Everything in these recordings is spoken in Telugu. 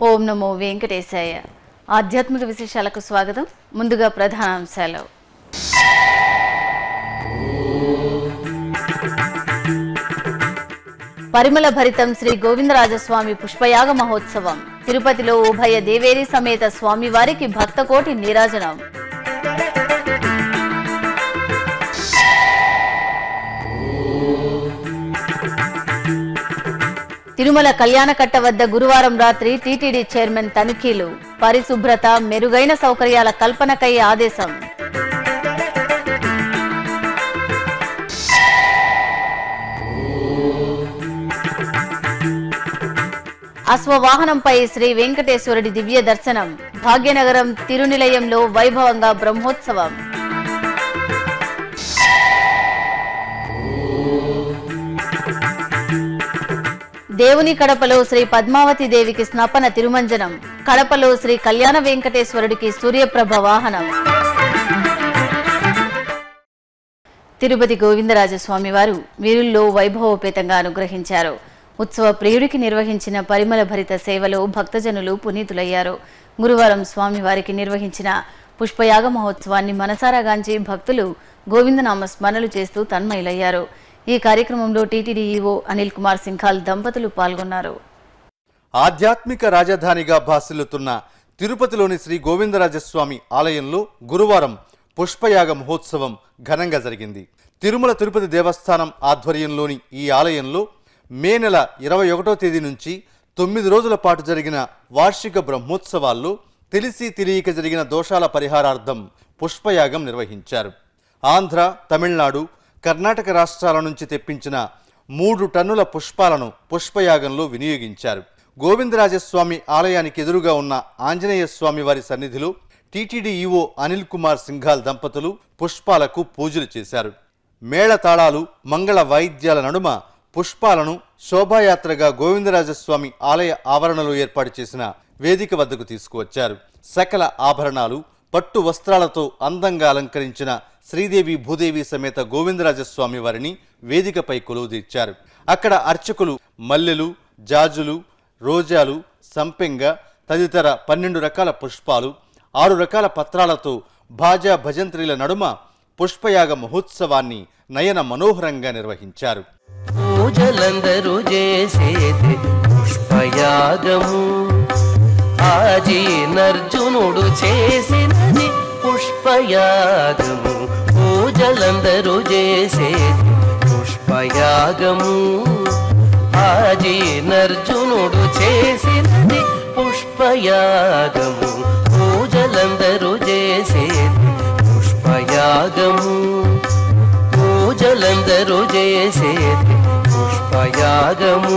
ఓం నమో వెంకటేశాయ ఆధ్యాత్మిక విశేషాలకు స్వాగతం ముందుగా ప్రధానాంశాలు పరిమళ భరితం శ్రీ గోవిందరాజస్వామి పుష్పయాగ మహోత్సవం తిరుపతిలో ఉభయ దేవేరి సమేత స్వామివారికి భక్తకోటి నీరాజనం తిరుమల కళ్యాణకట్ట వద్ద గురువారం రాత్రి టీటీడీ చైర్మన్ తనిఖీలు పరిశుభ్రత మెరుగైన సౌకర్యాల కల్పనకై ఆదేశం అశ్వవాహనంపై శ్రీ వెంకటేశ్వరుడి దివ్య దర్శనం భాగ్యనగరం తిరునిలయంలో వైభవంగా బ్రహ్మోత్సవం దేవుని కడపలో శ్రీ పద్మావతి దేవికి స్నపన తిరుమంజనం కడపలో శ్రీ కళ్యాణ వెంకటేశ్వరుడికి సూర్యప్రభ వాహనం తిరుపతి గోవిందరాజస్వామి వారు వీరుల్లో వైభవోపేతంగా అనుగ్రహించారు ఉత్సవ ప్రియుడికి నిర్వహించిన పరిమళ భరిత సేవలో భక్తజనులు పునీతులయ్యారు గురువారం స్వామివారికి నిర్వహించిన పుష్పయాగ మహోత్సవాన్ని మనసారాగాంచి భక్తులు గోవిందనామ స్మరణలు చేస్తూ తన్మయులయ్యారు ఈ కార్యక్రమంలో టీటీడీ ఈవో అనిల్ కుమార్ సింఘాల్ దంపతులు పాల్గొన్నారు ఆధ్యాత్మిక రాజధానిగా భాసిల్లుతున్న తిరుపతిలోని శ్రీ గోవిందరాజస్వామి ఆలయంలో గురువారం పుష్పయాగ మహోత్సవం ఘనంగా జరిగింది తిరుమల తిరుపతి దేవస్థానం ఆధ్వర్యంలోని ఈ ఆలయంలో మే నెల ఇరవై ఒకటో తేదీ నుంచి తొమ్మిది రోజుల పాటు జరిగిన వార్షిక బ్రహ్మోత్సవాల్లో తెలిసి తెలియక జరిగిన దోషాల పరిహారార్థం పుష్పయాగం నిర్వహించారు ఆంధ్ర తమిళనాడు కర్ణాటక రాష్ట్రాల నుంచి తెప్పించిన మూడు టన్నుల పుష్పాలను పుష్పయాగంలో వినియోగించారు గోవిందరాజస్వామి ఆలయానికి ఎదురుగా ఉన్న ఆంజనేయ స్వామి వారి సన్నిధిలో టీటీడీ ఈవో అనిల్ కుమార్ సింఘాల్ దంపతులు పుష్పాలకు పూజలు చేశారు మేళతాళాలు మంగళ వాయిద్యాల నడుమ పుష్పాలను శోభాయాత్రగా గోవిందరాజస్వామి ఆలయ ఆవరణలో ఏర్పాటు చేసిన వేదిక వద్దకు తీసుకువచ్చారు సకల ఆభరణాలు పట్టు వస్త్రాలతో అందంగా అలంకరించిన శ్రీదేవి భూదేవి సమేత గోవిందరాజస్వామి వారిని వేదికపై కొలువుదీర్చారు అక్కడ అర్చకులు మల్లెలు జాజులు రోజాలు సంపెంగ తదితర పన్నెండు రకాల పుష్పాలు ఆరు రకాల పత్రాలతో భాజా భజంత్రీల నడుమ పుష్పయాగ మహోత్సవాన్ని నయన మనోహరంగా నిర్వహించారు పూజలందరూ చేసేది పుష్పయాగము ఆజీనర్జునుడు చేసినది పుష్పయాగము పూజలందరూ చేసేది పుష్పయాగము ఆజీనర్జునుడు చేసినది పుష్పయాగము పూజలందరూ చేసేది పుష్పయాగము పూజలందరూ చేసేది పుష్పయాగము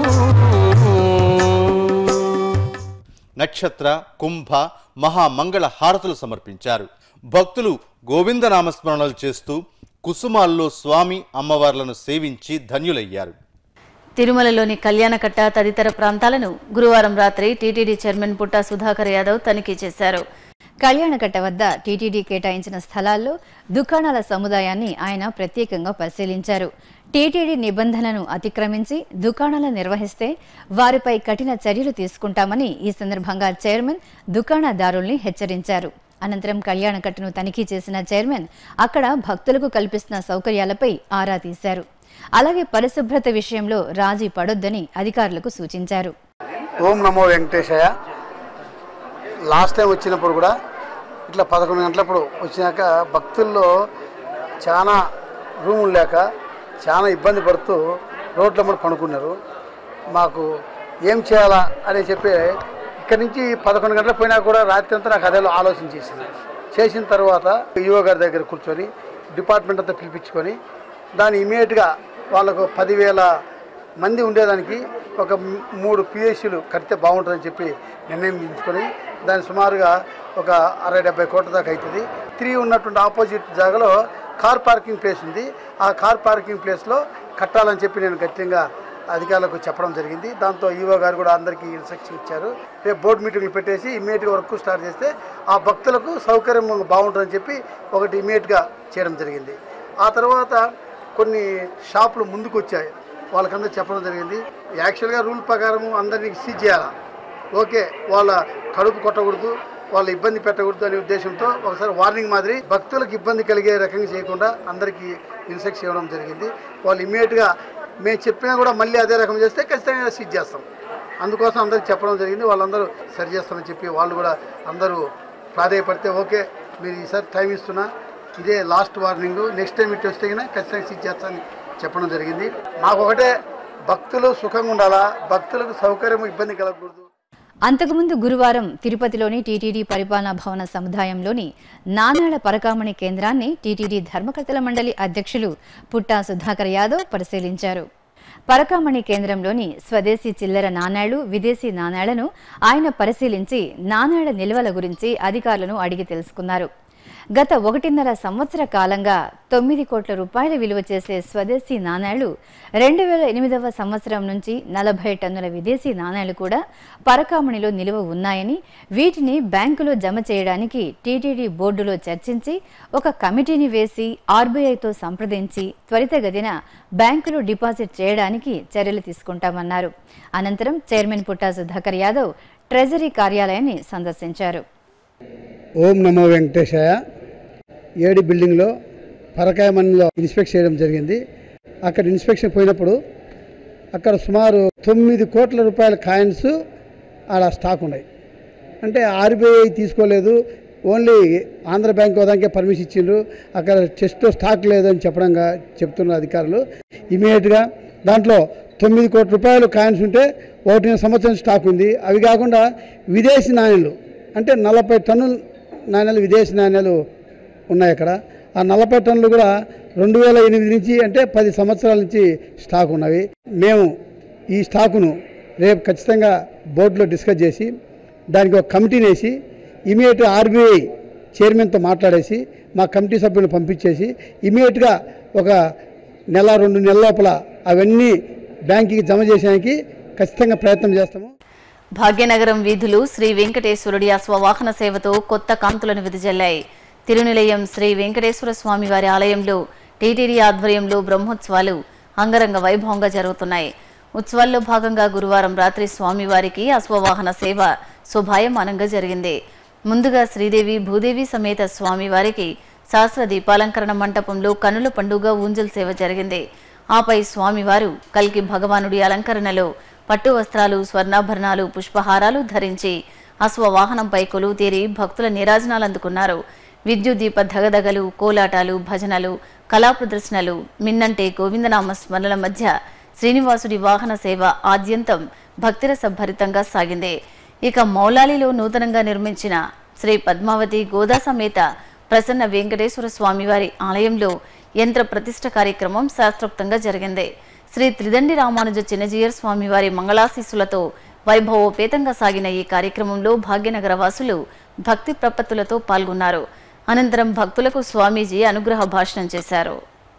నక్షత్ర కుంభ మహామంగళ హారతులు సమర్పించారు భక్తులు గోవిందనామస్మరణలు చేస్తూ కుసుమాల్లో స్వామి అమ్మవార్లను సేవించి ధన్యులయ్యారు తిరుమలలోని కళ్యాణకట్ట తదితర ప్రాంతాలను గురువారం రాత్రి టీటీడీ చైర్మన్ పుట్టా సుధాకర్ యాదవ్ తనిఖీ చేశారు కళ్యాణకట్ట వద్ద టీటీడీ కేటాయించిన స్థలాల్లో దుకాణాల సముదాయాన్ని ఆయన ప్రత్యేకంగా పరిశీలించారు టీటీడీ నిబంధనలను అతిక్రమించి దుకాణాలు నిర్వహిస్తే వారిపై కఠిన చర్యలు తీసుకుంటామని ఈ సందర్భంగా చైర్మన్ దుకాణదారుల్ని హెచ్చరించారు అనంతరం కళ్యాణకట్టను తనిఖీ చేసిన చైర్మన్ అక్కడ భక్తులకు కల్పిస్తున్న సౌకర్యాలపై ఆరా తీశారు అలాగే పరిశుభ్రత విషయంలో రాజీ పడొద్దని అధికారులకు సూచించారు ఓం నమో వెంకటేశయ్య లాస్ట్ టైం వచ్చినప్పుడు కూడా ఇట్లా పదకొండు గంటలప్పుడు వచ్చినాక భక్తుల్లో చాలా రూములు లేక చాలా ఇబ్బంది పడుతూ రోడ్ల మీద పడుకున్నారు మాకు ఏం చేయాలా అని చెప్పి ఇక్కడి నుంచి పదకొండు గంటలకు పోయినా కూడా రాత్రి అంతా నాకు అదే ఆలోచన చేసింది చేసిన తర్వాత ఈఓ గారి దగ్గర కూర్చొని డిపార్ట్మెంట్ అంతా పిలిపించుకొని దాన్ని ఇమీడియట్గా వాళ్ళకు పదివేల మంది ఉండేదానికి ఒక మ్- మూడు పిఎస్సీలు కడితే బాగుంటుందని చెప్పి నిర్ణయం తీసుకొని దాని సుమారుగా ఒక అరవై డెబ్బై కోట్ల దాకా అవుతుంది త్రీ ఉన్నటువంటి ఆపోజిట్ జాగాలో కార్ పార్కింగ్ ప్లేస్ ఉంది ఆ కార్ పార్కింగ్ ప్లేస్లో కట్టాలని చెప్పి నేను గట్టిగా అధికారులకు చెప్పడం జరిగింది దాంతో ఈవో గారు కూడా అందరికీ ఇన్స్ట్రక్షన్ ఇచ్చారు రేపు బోర్డు మీటింగ్లు పెట్టేసి ఇమీడియట్గా వర్క్ స్టార్ట్ చేస్తే ఆ భక్తులకు సౌకర్యం బాగుంటుందని చెప్పి ఒకటి ఇమీడియట్గా చేయడం జరిగింది ఆ తర్వాత కొన్ని షాపులు ముందుకు వచ్చాయి వాళ్ళకందరూ చెప్పడం జరిగింది యాక్చువల్గా రూల్ ప్రకారం అందరినీ సీజ్ చేయాలి ఓకే వాళ్ళ కడుపు కొట్టకూడదు వాళ్ళ ఇబ్బంది పెట్టకూడదు అనే ఉద్దేశంతో ఒకసారి వార్నింగ్ మాదిరి భక్తులకు ఇబ్బంది కలిగే రకంగా చేయకుండా అందరికీ ఇన్స్ట్రక్ట్ చేయడం జరిగింది వాళ్ళు ఇమ్మీడియట్గా మేము చెప్పినా కూడా మళ్ళీ అదే రకం చేస్తే ఖచ్చితంగా సీజ్ చేస్తాం అందుకోసం అందరికి చెప్పడం జరిగింది వాళ్ళందరూ సరి చేస్తామని చెప్పి వాళ్ళు కూడా అందరూ ప్రాధాయపడితే ఓకే మీరు ఈసారి టైం ఇస్తున్నా ఇదే లాస్ట్ వార్నింగ్ నెక్స్ట్ టైం ఇటు వస్తే కనుక ఖచ్చితంగా సీజ్ చేస్తామని చెప్పడం జరిగింది మాకు ఒకటే భక్తులు సుఖంగా ఉండాలా భక్తులకు సౌకర్యం ఇబ్బంది కలగకూడదు అంతకుముందు గురువారం తిరుపతిలోని టీటీడీ పరిపాలనా భవన సముదాయంలోని నానాడ పరకామణి కేంద్రాన్ని టీటీడీ ధర్మకర్తల మండలి అధ్యక్షులు పుట్టా సుధాకర్ యాదవ్ పరిశీలించారు పరకామణి కేంద్రంలోని స్వదేశీ చిల్లర నాణేళ్లు విదేశీ నాణేళ్లను ఆయన పరిశీలించి నాణేళ్ల నిల్వల గురించి అధికారులను అడిగి తెలుసుకున్నారు గత ఒకటిన్నర సంవత్సర కాలంగా తొమ్మిది కోట్ల రూపాయల విలువ చేసే స్వదేశీ నాణేళ్లు రెండు వేల ఎనిమిదవ సంవత్సరం నుంచి నలభై టన్నుల విదేశీ నాణేళ్లు కూడా పరకామణిలో నిలువ ఉన్నాయని వీటిని బ్యాంకులో జమ చేయడానికి టీటీడీ బోర్డులో చర్చించి ఒక కమిటీని వేసి ఆర్బీఐతో సంప్రదించి త్వరితగతిన బ్యాంకులో డిపాజిట్ చేయడానికి చర్యలు తీసుకుంటామన్నారు అనంతరం చైర్మన్ పుట్టా సుధాకర్ యాదవ్ ట్రెజరీ కార్యాలయాన్ని సందర్శించారు ఓం నమో వెంకటేశాయ ఏడి బిల్డింగ్లో పరకాయ మనలో ఇన్స్పెక్ట్ చేయడం జరిగింది అక్కడ ఇన్స్పెక్షన్ పోయినప్పుడు అక్కడ సుమారు తొమ్మిది కోట్ల రూపాయల కాయిన్స్ ఆడ స్టాక్ ఉన్నాయి అంటే ఆర్బీఐ తీసుకోలేదు ఓన్లీ ఆంధ్ర బ్యాంక్ వదానికే పర్మిషన్ ఇచ్చిండ్రు అక్కడ చెస్ట్లో స్టాక్ లేదని చెప్పడంగా చెప్తున్నారు అధికారులు ఇమీడియట్గా దాంట్లో తొమ్మిది కోట్ల రూపాయలు కాయిన్స్ ఉంటే ఒకటి సంవత్సరం స్టాక్ ఉంది అవి కాకుండా విదేశీ నాణ్యాలు అంటే నలభై టన్నుల నాణ్యాలు విదేశీ నాణ్యాలు ఉన్నాయి అక్కడ ఆ నలభై టన్నులు కూడా రెండు వేల ఎనిమిది నుంచి అంటే పది సంవత్సరాల నుంచి స్టాక్ ఉన్నవి మేము ఈ స్టాకును రేపు ఖచ్చితంగా బోర్డులో డిస్కస్ చేసి దానికి ఒక కమిటీని వేసి ఇమీడియట్ ఆర్బీఐ చైర్మన్తో మాట్లాడేసి మా కమిటీ సభ్యులను పంపించేసి ఇమీడియట్గా ఒక నెల రెండు నెలల లోపల అవన్నీ బ్యాంకుకి జమ చేసేదానికి ఖచ్చితంగా ప్రయత్నం చేస్తాము భాగ్యనగరం వీధులు శ్రీ వెంకటేశ్వరుడి అశ్వవాహన సేవతో కొత్త కాంతులను విదజల్లాయి తిరునిలయం శ్రీ వెంకటేశ్వర స్వామి వారి ఆలయంలో టీటీడీ ఆధ్వర్యంలో బ్రహ్మోత్సవాలు అంగరంగ వైభవంగా జరుగుతున్నాయి ఉత్సవాల్లో భాగంగా గురువారం రాత్రి స్వామివారికి అశ్వవాహన సేవ శుభాయమానంగా జరిగింది ముందుగా శ్రీదేవి భూదేవి సమేత స్వామివారికి శాస్త్ర దీపాలంకరణ మంటపంలో కనుల పండుగ ఊంజల్ సేవ జరిగింది ఆపై స్వామివారు కల్కి భగవానుడి అలంకరణలో పట్టు వస్త్రాలు స్వర్ణాభరణాలు పుష్పహారాలు ధరించి అశ్వవాహనంపై కొలువు తీరి భక్తుల నీరాజనాలు అందుకున్నారు విద్యుత్ దీప ధగధగలు కోలాటాలు భజనలు కళా ప్రదర్శనలు మిన్నంటే గోవిందనామ స్మరణల మధ్య శ్రీనివాసుడి వాహన సేవ ఆద్యంతం భక్తిరస భరితంగా సాగింది ఇక మౌలాలిలో నూతనంగా నిర్మించిన శ్రీ పద్మావతి గోదా సమేత ప్రసన్న వెంకటేశ్వర స్వామివారి ఆలయంలో యంత్ర ప్రతిష్ఠ కార్యక్రమం శాస్త్రోక్తంగా జరిగింది శ్రీ త్రిదండి రామానుజ చిన్నజీయర్ స్వామివారి మంగళాశీస్సులతో వైభవోపేతంగా సాగిన ఈ కార్యక్రమంలో భాగ్యనగర వాసులు భక్తి ప్రపత్తులతో పాల్గొన్నారు అనంతరం భక్తులకు స్వామీజీ అనుగ్రహ భాషణం చేశారు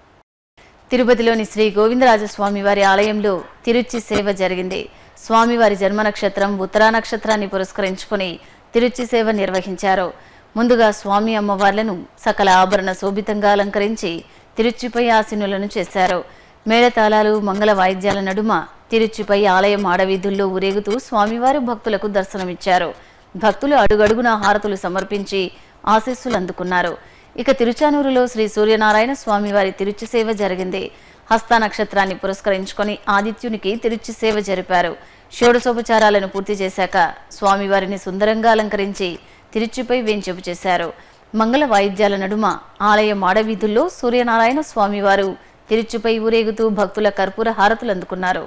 తిరుపతిలోని శ్రీ గోవిందరాజస్వామి వారి ఆలయంలో తిరుచి సేవ జరిగింది స్వామివారి జన్మ నక్షత్రం ఉత్తరా నక్షత్రాన్ని పురస్కరించుకుని తిరుచి సేవ నిర్వహించారు ముందుగా స్వామి అమ్మవార్లను సకల ఆభరణ శోభితంగా అలంకరించి తిరుచిపై ఆసీనులను చేశారు మేళతాళాలు మంగళ వాయిద్యాల నడుమ తిరుచిపై ఆలయం ఆడవీధుల్లో ఊరేగుతూ స్వామివారి భక్తులకు దర్శనమిచ్చారు భక్తులు అడుగడుగునా హారతులు సమర్పించి ఆశీస్సులు అందుకున్నారు ఇక తిరుచానూరులో శ్రీ సూర్యనారాయణ స్వామివారి తిరుచి సేవ జరిగింది హస్త నక్షత్రాన్ని పురస్కరించుకొని ఆదిత్యునికి తిరుచి సేవ జరిపారు షోడశోపచారాలను పూర్తి చేశాక స్వామివారిని సుందరంగా అలంకరించి తిరుచిపై వేంచెపు చేశారు మంగళ వాయిద్యాల నడుమ ఆలయ మాడవీధుల్లో సూర్యనారాయణ స్వామివారు తిరుచిపై ఊరేగుతూ భక్తుల కర్పూర హారతులు అందుకున్నారు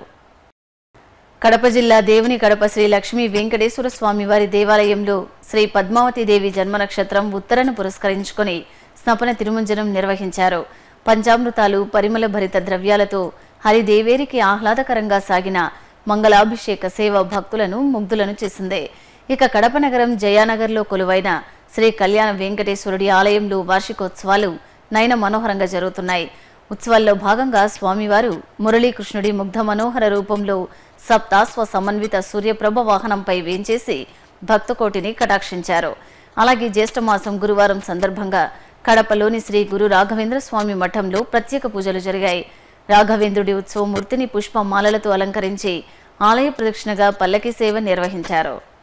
కడప జిల్లా దేవుని కడప శ్రీ లక్ష్మీ వెంకటేశ్వర స్వామి వారి దేవాలయంలో శ్రీ పద్మావతి దేవి జన్మ నక్షత్రం ఉత్తరను పురస్కరించుకొని స్నపన తిరుమంజనం నిర్వహించారు పంచామృతాలు పరిమళ భరిత ద్రవ్యాలతో హరిదేవేరికి ఆహ్లాదకరంగా సాగిన మంగళాభిషేక సేవ భక్తులను ముగ్ధులను చేసింది ఇక కడప నగరం జయానగర్లో కొలువైన శ్రీ కళ్యాణ వెంకటేశ్వరుడి ఆలయంలో వార్షికోత్సవాలు నయన మనోహరంగా జరుగుతున్నాయి ఉత్సవాల్లో భాగంగా స్వామివారు మురళీకృష్ణుడి ముగ్ధ మనోహర రూపంలో సప్తాస్వ సమన్విత సూర్యప్రభ వాహనంపై వేంచేసి భక్తకోటిని కటాక్షించారు అలాగే జ్యేష్ఠమాసం గురువారం సందర్భంగా కడపలోని శ్రీ గురు రాఘవేంద్ర స్వామి మఠంలో ప్రత్యేక పూజలు జరిగాయి రాఘవేంద్రుడి ఉత్సవమూర్తిని పుష్పమాలలతో అలంకరించి ఆలయ ప్రదక్షిణగా పల్లకి సేవ నిర్వహించారు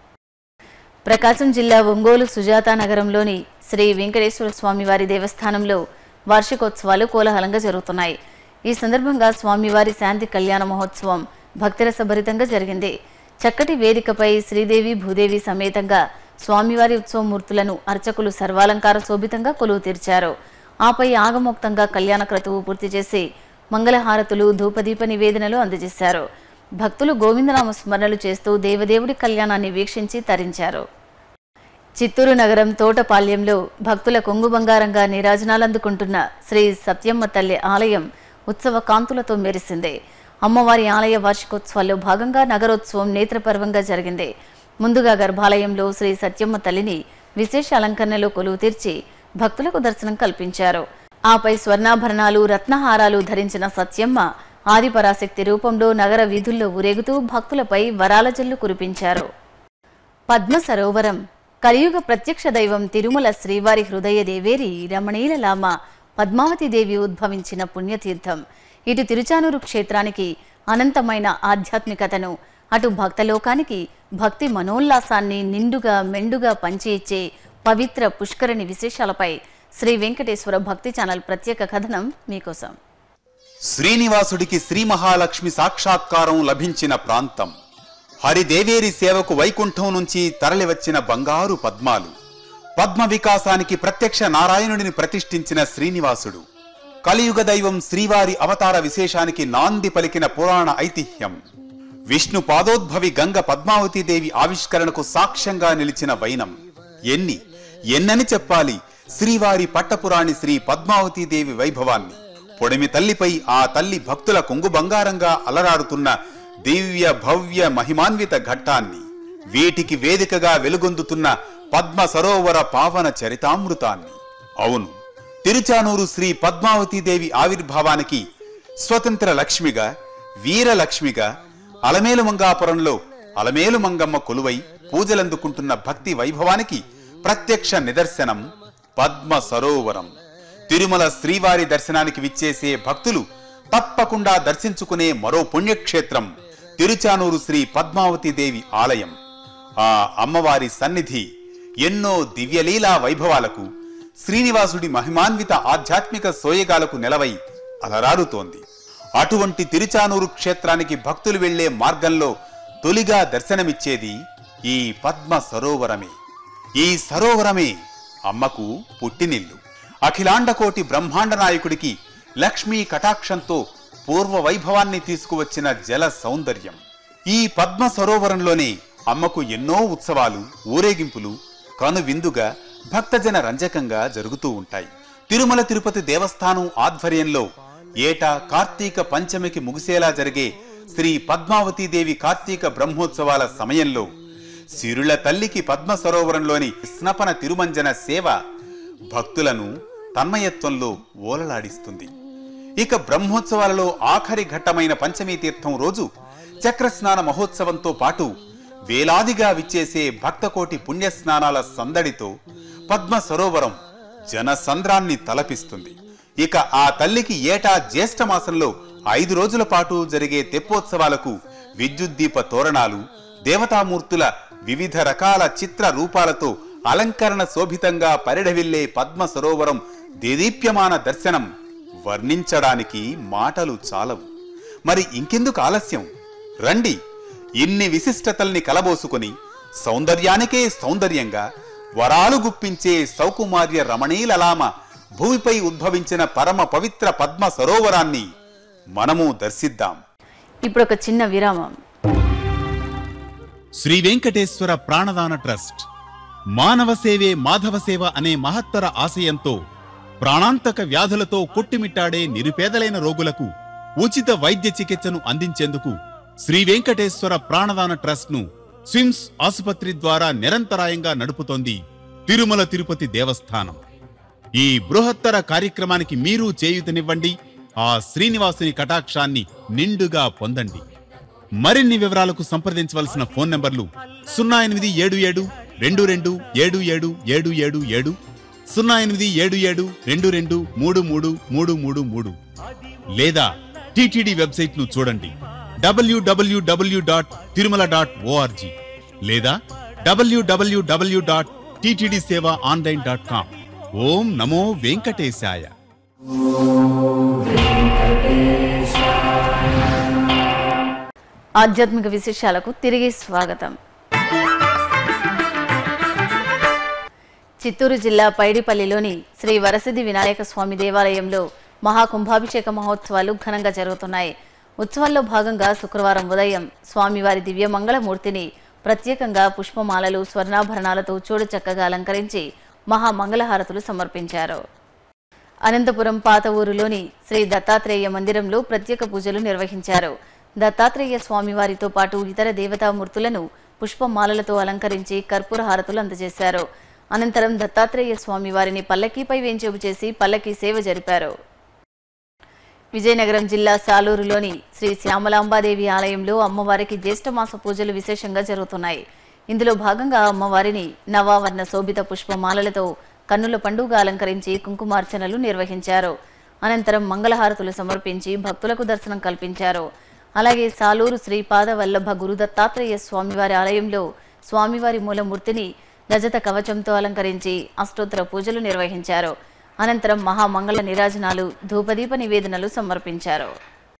ప్రకాశం జిల్లా ఒంగోలు సుజాత నగరంలోని శ్రీ వెంకటేశ్వర స్వామివారి దేవస్థానంలో వార్షికోత్సవాలు కోలాహలంగా జరుగుతున్నాయి ఈ సందర్భంగా స్వామివారి శాంతి కళ్యాణ మహోత్సవం భక్తిరసభరితంగా జరిగింది చక్కటి వేదికపై శ్రీదేవి భూదేవి సమేతంగా స్వామివారి ఉత్సవమూర్తులను అర్చకులు సర్వాలంకార శోభితంగా కొలువు తీర్చారు ఆపై ఆగమోక్తంగా కళ్యాణ క్రతువు పూర్తి చేసి మంగళహారతులు ధూపదీప నివేదనలు అందజేశారు భక్తులు గోవిందనామ స్మరణలు చేస్తూ దేవదేవుడి కళ్యాణాన్ని వీక్షించి తరించారు చిత్తూరు నగరం తోటపాల్యంలో భక్తుల కొంగు బంగారంగా నీరాజనాలందుకుంటున్న శ్రీ సత్యమ్మ తల్లి ఆలయం ఉత్సవ కాంతులతో మెరిసింది అమ్మవారి ఆలయ వార్షికోత్సవాల్లో భాగంగా నగరోత్సవం నేత్రపర్వంగా జరిగింది ముందుగా గర్భాలయంలో శ్రీ సత్యమ్మ తల్లిని విశేష అలంకరణలో కొలువు తీర్చి భక్తులకు దర్శనం కల్పించారు ఆపై స్వర్ణాభరణాలు రత్నహారాలు ధరించిన సత్యమ్మ ఆదిపరాశక్తి రూపంలో నగర వీధుల్లో ఊరేగుతూ భక్తులపై వరాల జల్లు కురిపించారు పద్మ సరోవరం కలియుగ ప్రత్యక్ష దైవం తిరుమల శ్రీవారి హృదయ దేవేరి రమణీల లామ పద్మావతి దేవి ఉద్భవించిన పుణ్యతీర్థం ఇటు తిరుచానూరు క్షేత్రానికి అనంతమైన ఆధ్యాత్మికతను అటు భక్తలోకానికి భక్తి మనోల్లాసాన్ని నిండుగా మెండుగా పంచి ఇచ్చే పవిత్ర పుష్కరిణి విశేషాలపై శ్రీ వెంకటేశ్వర భక్తి ఛానల్ ప్రత్యేక కథనం మీకోసం శ్రీనివాసుడికి శ్రీ మహాలక్ష్మి సాక్షాత్కారం లభించిన ప్రాంతం హరిదేవేరి సేవకు వైకుంఠం నుంచి తరలివచ్చిన బంగారు పద్మాలు పద్మ వికాసానికి ప్రత్యక్ష నారాయణుడిని ప్రతిష్ఠించిన శ్రీనివాసుడు కలియుగ దైవం శ్రీవారి అవతార విశేషానికి నాంది పలికిన పురాణ ఐతిహ్యం విష్ణు పాదోద్భవి గంగ పద్మావతీదేవి ఆవిష్కరణకు సాక్ష్యంగా నిలిచిన వైనం ఎన్ని ఎన్నని చెప్పాలి శ్రీవారి పట్టపురాణి శ్రీ పద్మావతీదేవి వైభవాన్ని పొడిమి తల్లిపై ఆ తల్లి భక్తుల కొంగు బంగారంగా అలరాడుతున్న దివ్య భవ్య మహిమాన్విత ఘట్టాన్ని వీటికి వేదికగా వెలుగొందుతున్న పద్మ సరోవర పావన చరితామృతాన్ని అవును తిరుచానూరు శ్రీ పద్మావతీదేవి ఆవిర్భావానికి స్వతంత్ర లక్ష్మిగా వీరలక్ష్మిగా అలమేలు మంగాపురంలో అలమేలు మంగమ్మ కొలువై పూజలందుకుంటున్న భక్తి వైభవానికి ప్రత్యక్ష నిదర్శనం పద్మ సరోవరం తిరుమల శ్రీవారి దర్శనానికి విచ్చేసే భక్తులు తప్పకుండా దర్శించుకునే మరో పుణ్యక్షేత్రం తిరుచానూరు శ్రీ పద్మావతి దేవి ఆలయం ఆ అమ్మవారి సన్నిధి ఎన్నో దివ్యలీలా వైభవాలకు శ్రీనివాసుడి మహిమాన్విత ఆధ్యాత్మిక సోయగాలకు నెలవై అలరారుతోంది అటువంటి తిరుచానూరు క్షేత్రానికి భక్తులు వెళ్లే మార్గంలో తొలిగా దర్శనమిచ్చేది ఈ పద్మ సరోవరమే ఈ సరోవరమే అమ్మకు పుట్టినిల్లు అఖిలాండకోటి బ్రహ్మాండ నాయకుడికి లక్ష్మీ కటాక్షంతో పూర్వ వైభవాన్ని తీసుకువచ్చిన జల సౌందర్యం ఈ పద్మ సరోవరంలోనే అమ్మకు ఎన్నో ఉత్సవాలు ఊరేగింపులు కనువిందుగా భక్తజన రంజకంగా జరుగుతూ ఉంటాయి తిరుమల తిరుపతి దేవస్థానం ఆధ్వర్యంలో ఏటా కార్తీక పంచమికి ముగిసేలా జరిగే శ్రీ పద్మావతీదేవి కార్తీక బ్రహ్మోత్సవాల సమయంలో సిరుల తల్లికి పద్మ సరోవరంలోని స్నపన తిరుమంజన సేవ భక్తులను తన్మయత్వంలో ఓలలాడిస్తుంది ఇక బ్రహ్మోత్సవాలలో ఆఖరి ఘట్టమైన పంచమీ తీర్థం రోజు చక్రస్నాన మహోత్సవంతో పాటు వేలాదిగా విచ్చేసే భక్తకోటి పుణ్యస్నానాల సందడితో పద్మ సరోవరం జనసంద్రాన్ని తలపిస్తుంది ఇక ఆ తల్లికి ఏటా జ్యేష్ఠ మాసంలో ఐదు రోజుల పాటు జరిగే తెప్పోత్సవాలకు విద్యుద్దీప తోరణాలు దేవతామూర్తుల వివిధ రకాల చిత్ర రూపాలతో అలంకరణ శోభితంగా పరిఢవిల్లే పద్మ సరోవరం దేదీప్యమాన దర్శనం వర్ణించడానికి మాటలు చాలవు మరి ఇంకెందుకు ఆలస్యం రండి ఇన్ని విశిష్టతల్ని కలబోసుకొని సౌందర్యానికే సౌందర్యంగా వరాలు గుప్పించే సౌకుమార్య రమణీలలామ భూమిపై ఉద్భవించిన పరమ పవిత్ర పద్మ సరోవరాన్ని మనము దర్శిద్దాం ఇప్పుడు ఒక చిన్న విరామం శ్రీ వెంకటేశ్వర ప్రాణదాన ట్రస్ట్ మానవ సేవే మాధవ సేవ అనే మహత్తర ఆశయంతో ప్రాణాంతక వ్యాధులతో కొట్టుమిట్టాడే నిరుపేదలైన రోగులకు ఉచిత వైద్య చికిత్సను అందించేందుకు శ్రీ వెంకటేశ్వర ప్రాణదాన ట్రస్ట్ ను స్విమ్స్ ఆసుపత్రి ద్వారా నిరంతరాయంగా నడుపుతోంది తిరుమల తిరుపతి దేవస్థానం ఈ బృహత్తర కార్యక్రమానికి మీరు చేయూతనివ్వండి ఆ శ్రీనివాసుని కటాక్షాన్ని నిండుగా పొందండి మరిన్ని వివరాలకు సంప్రదించవలసిన ఫోన్ నంబర్లు సున్నా ఎనిమిది ఏడు ఏడు రెండు రెండు ఏడు ఏడు ఏడు ఏడు ఏడు సున్నా ఎనిమిది ఏడు ఏడు రెండు రెండు మూడు మూడు మూడు మూడు మూడు లేదా టిటిడి వెబ్సైట్ ను చూడండి డబ్ల్యూడబ్ల్యూడబ్ల్యూ డాట్ తిరుమల డాట్ ఓఆర్జీ లేదా డబ్ల్యూడబ్ల్యూడబ్ల్యూ dot TTD seva online dot com ఓం నమో వెంకటేశాయ ఆధ్యాత్మిక విశేషాలకు తిరిగి స్వాగతం చిత్తూరు జిల్లా పైడిపల్లిలోని శ్రీ వరసిద్ధి వినాయక స్వామి దేవాలయంలో మహాకుంభాభిషేక మహోత్సవాలు ఘనంగా జరుగుతున్నాయి ఉత్సవాల్లో భాగంగా శుక్రవారం ఉదయం స్వామివారి దివ్య మంగళమూర్తిని ప్రత్యేకంగా పుష్పమాలలు స్వర్ణాభరణాలతో చూడచక్కగా అలంకరించి మహామంగళహారతులు సమర్పించారు అనంతపురం పాత ఊరులోని శ్రీ దత్తాత్రేయ మందిరంలో ప్రత్యేక పూజలు నిర్వహించారు దత్తాత్రేయ స్వామివారితో పాటు ఇతర దేవతామూర్తులను పుష్పమాలలతో అలంకరించి కర్పూర హారతులు అందజేశారు అనంతరం దత్తాత్రేయ స్వామివారిని పల్లకీపై వేంచేపు చేసి పల్లకీ సేవ జరిపారు విజయనగరం జిల్లా సాలూరులోని శ్రీ శ్యామలాంబాదేవి ఆలయంలో అమ్మవారికి జ్యేష్ఠమాస పూజలు విశేషంగా జరుగుతున్నాయి ఇందులో భాగంగా అమ్మవారిని నవావర్ణ శోభిత పుష్పమాలలతో కన్నుల పండుగ అలంకరించి కుంకుమార్చనలు నిర్వహించారు అనంతరం మంగళహారతులు సమర్పించి భక్తులకు దర్శనం కల్పించారు అలాగే సాలూరు శ్రీపాద వల్లభ గురు దత్తాత్రేయ స్వామివారి ఆలయంలో స్వామివారి మూలమూర్తిని రజత కవచంతో అలంకరించి అష్టోత్తర పూజలు నిర్వహించారు అనంతరం మహామంగళ నిరాజనాలు ధూపదీప నివేదనలు సమర్పించారు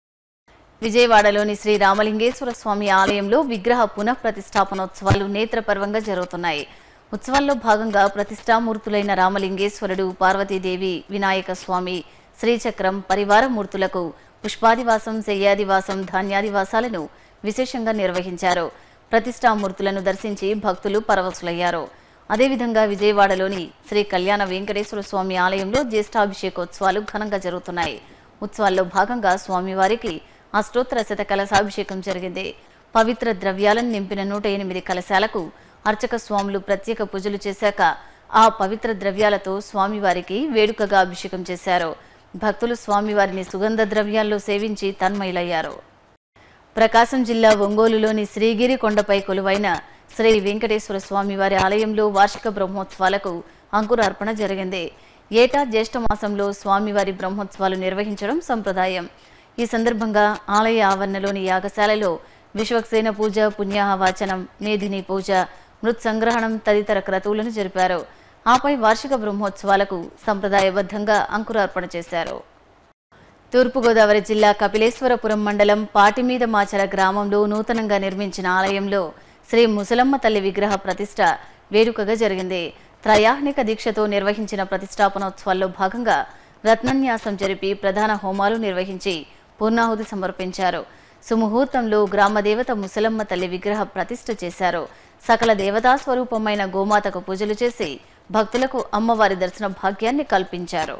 విజయవాడలోని శ్రీ రామలింగేశ్వర స్వామి ఆలయంలో విగ్రహ పునః ప్రతిష్టాపనోత్సవాలు నేత్రపర్వంగా జరుగుతున్నాయి ఉత్సవాల్లో భాగంగా ప్రతిష్టామూర్తులైన రామలింగేశ్వరుడు పార్వతీదేవి వినాయక స్వామి శ్రీచక్రం పరివార మూర్తులకు పుష్పాదివాసం శయ్యాదివాసం ధాన్యాదివాసాలను విశేషంగా నిర్వహించారు ప్రతిష్టామూర్తులను దర్శించి భక్తులు పరవశులయ్యారు అదేవిధంగా విజయవాడలోని శ్రీ కళ్యాణ వెంకటేశ్వర స్వామి ఆలయంలో జ్యేష్ఠాభిషేకోత్సవాలు ఘనంగా జరుగుతున్నాయి ఉత్సవాల్లో భాగంగా స్వామివారికి అష్టోత్తర శత కలశాభిషేకం జరిగింది పవిత్ర ద్రవ్యాలను నింపిన నూట ఎనిమిది కలశాలకు అర్చక స్వాములు ప్రత్యేక పూజలు చేశాక ఆ పవిత్ర ద్రవ్యాలతో స్వామివారికి వేడుకగా అభిషేకం చేశారు భక్తులు స్వామివారిని సుగంధ ద్రవ్యాల్లో సేవించి తన్మయులయ్యారు ప్రకాశం జిల్లా ఒంగోలులోని శ్రీగిరి కొండపై కొలువైన శ్రీ వెంకటేశ్వర స్వామి వారి ఆలయంలో వార్షిక బ్రహ్మోత్సవాలకు అంకురార్పణ జరిగింది ఏటా జ్యేష్ఠ మాసంలో స్వామివారి బ్రహ్మోత్సవాలు నిర్వహించడం సంప్రదాయం ఈ సందర్భంగా ఆలయ ఆవరణలోని యాగశాలలో విశ్వక్సేన పూజ పుణ్యాహవాచనం మేధిని పూజ మృత్ సంగ్రహణం తదితర క్రతువులను జరిపారు ఆపై వార్షిక బ్రహ్మోత్సవాలకు సంప్రదాయబద్ధంగా అంకురార్పణ చేశారు తూర్పుగోదావరి జిల్లా కపిలేశ్వరపురం మండలం పాటిమీద మాచర గ్రామంలో నూతనంగా నిర్మించిన ఆలయంలో శ్రీ ముసలమ్మ తల్లి విగ్రహ ప్రతిష్ట వేడుకగా జరిగింది త్రయాహ్నిక దీక్షతో నిర్వహించిన ప్రతిష్టాపనోత్సవాల్లో భాగంగా రత్నన్యాసం జరిపి ప్రధాన హోమాలు నిర్వహించి పూర్ణాహుతి సమర్పించారు సుముహూర్తంలో గ్రామదేవత ముసలమ్మ తల్లి విగ్రహ ప్రతిష్ఠ చేశారు సకల దేవతా స్వరూపమైన గోమాతకు పూజలు చేసి భక్తులకు అమ్మవారి దర్శన భాగ్యాన్ని కల్పించారు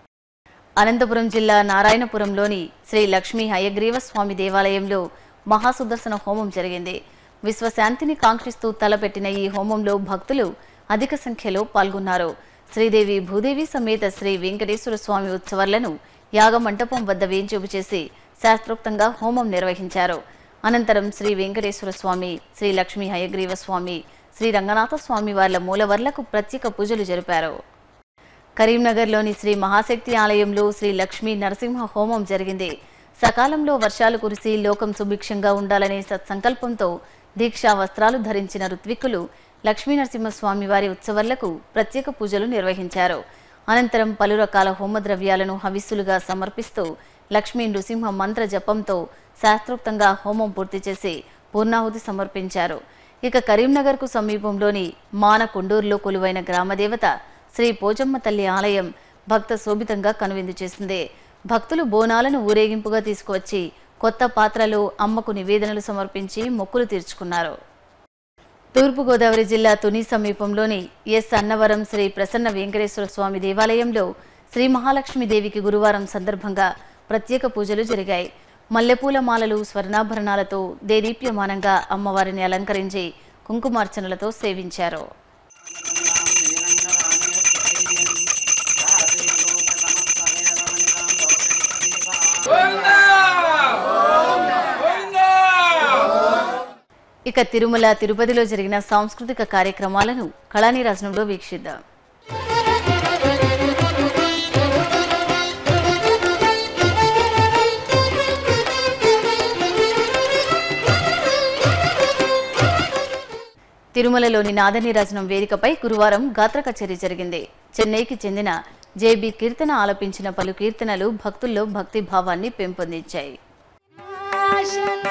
అనంతపురం జిల్లా నారాయణపురంలోని శ్రీ లక్ష్మీ హయగ్రీవ స్వామి దేవాలయంలో మహాసుదర్శన హోమం జరిగింది విశ్వశాంతిని కాంక్షిస్తూ తలపెట్టిన ఈ హోమంలో భక్తులు అధిక సంఖ్యలో పాల్గొన్నారు శ్రీదేవి భూదేవి సమేత శ్రీ వెంకటేశ్వర స్వామి ఉత్సవాలను యాగమంటపం వద్ద వేంచేపు చేసి శాస్త్రోక్తంగా హోమం నిర్వహించారు అనంతరం శ్రీ వెంకటేశ్వర స్వామి శ్రీ లక్ష్మీ హయగ్రీవ స్వామి శ్రీ రంగనాథ స్వామి వార్ల మూలవర్లకు ప్రత్యేక పూజలు జరిపారు కరీంనగర్లోని శ్రీ మహాశక్తి ఆలయంలో శ్రీ లక్ష్మీ నరసింహ హోమం జరిగింది సకాలంలో వర్షాలు కురిసి లోకం సుభిక్షంగా ఉండాలనే సత్సంకల్పంతో దీక్షా వస్త్రాలు ధరించిన ఋత్విక్కులు లక్ష్మీ నరసింహస్వామి వారి ఉత్సవాలకు ప్రత్యేక పూజలు నిర్వహించారు అనంతరం పలు రకాల హోమ ద్రవ్యాలను హవిస్సులుగా సమర్పిస్తూ లక్ష్మీ నృసింహ మంత్ర జపంతో శాస్త్రోక్తంగా హోమం పూర్తి చేసి పూర్ణాహుతి సమర్పించారు ఇక కరీంనగర్కు సమీపంలోని మానకొండూరులో కొలువైన గ్రామదేవత శ్రీ పోచమ్మ తల్లి ఆలయం భక్త శోభితంగా కనువిందు చేసింది భక్తులు బోనాలను ఊరేగింపుగా తీసుకువచ్చి కొత్త పాత్రలో అమ్మకు నివేదనలు సమర్పించి మొక్కులు తీర్చుకున్నారు తూర్పుగోదావరి జిల్లా తుని సమీపంలోని ఎస్ అన్నవరం శ్రీ ప్రసన్న వెంకటేశ్వర స్వామి దేవాలయంలో శ్రీ మహాలక్ష్మీదేవికి గురువారం సందర్భంగా ప్రత్యేక పూజలు జరిగాయి మల్లెపూల మాలలు స్వర్ణాభరణాలతో దేదీప్యమానంగా అమ్మవారిని అలంకరించి కుంకుమార్చనలతో సేవించారు ఇక తిరుమల తిరుపతిలో జరిగిన సాంస్కృతిక కార్యక్రమాలను కళానీరాజనంలో వీక్షిద్దాం తిరుమలలోని నాదనీరాజనం వేదికపై గురువారం గాత్ర కచేరీ జరిగింది చెన్నైకి చెందిన జేబి కీర్తన ఆలపించిన పలు కీర్తనలు భక్తుల్లో భక్తి భావాన్ని పెంపొందించాయి వినాశన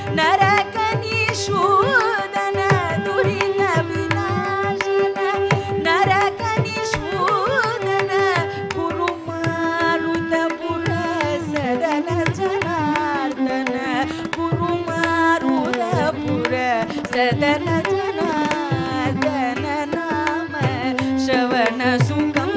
నరకనిషూదన దురిత వినాశన నరకనిషూదన గురుమారుతపుర సదన జనార్దన గురుమారుతపుర సదన జనార్దన నామ శ్రవణ సుఖం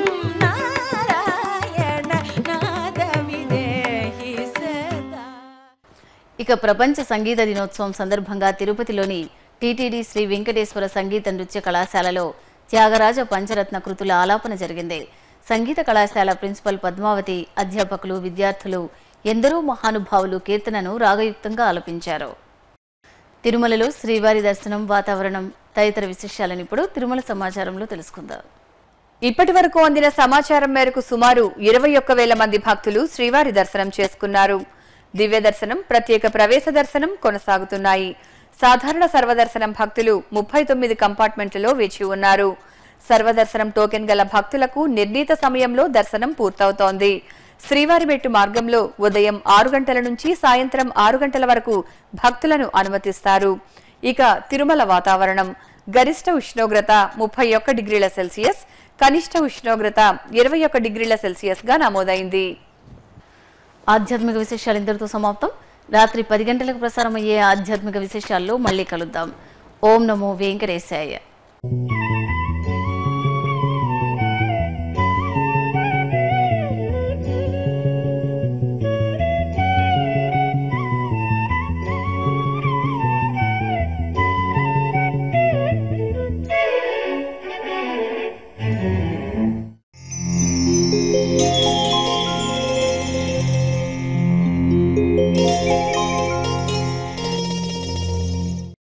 నారాయణ నాద విదేహి సదా ఇక ప్రపంచ సంగీత దినోత్సవం సందర్భంగా తిరుపతిలోని టీటీడీ శ్రీ వెంకటేశ్వర సంగీత నృత్య కళాశాలలో త్యాగరాజ పంచరత్న కృతుల ఆలాపన జరిగింది సంగీత కళాశాల ప్రిన్సిపల్ పద్మావతి అధ్యాపకులు విద్యార్థులు ఎందరో మహానుభావులు కీర్తనను రాగయుక్తంగా ఆలపించారు తిరుమలలో శ్రీవారి దర్శనం వాతావరణం తదితర విశేషాలను ఇప్పుడు తిరుమల సమాచారంలో తెలుసుకుందాం ఇప్పటి వరకు అందిన సమాచారం మేరకు సుమారు ఇరవై ఒక్క వేల మంది భక్తులు శ్రీవారి దర్శనం చేసుకున్నారు దివ్య దర్శనం ప్రత్యేక ప్రవేశ దర్శనం కొనసాగుతున్నాయి సాధారణ సర్వదర్శనం భక్తులు ముప్పై తొమ్మిది కంపార్ట్మెంట్లలో వేచి ఉన్నారు సర్వదర్శనం టోకెన్ గల భక్తులకు నిర్ణీత సమయంలో దర్శనం పూర్తవుతోంది శ్రీవారిమెట్టు మార్గంలో ఉదయం ఆరు గంటల నుంచి సాయంత్రం ఆరు గంటల వరకు భక్తులను అనుమతిస్తారు ఇక తిరుమల వాతావరణం గరిష్ట ఉష్ణోగ్రత ముప్పై ఒక్క డిగ్రీల సెల్సియస్ కనిష్ట ఉష్ణోగ్రత ఇరవై ఒక్క డిగ్రీల సెల్సియస్ గా నమోదైంది ఆధ్యాత్మిక విశేషాలు ఇంతటితో సమాప్తం రాత్రి పది గంటలకు ప్రసారం అయ్యే ఆధ్యాత్మిక విశేషాల్లో మళ్ళీ కలుద్దాం ఓం నమో వెంకటేశాయ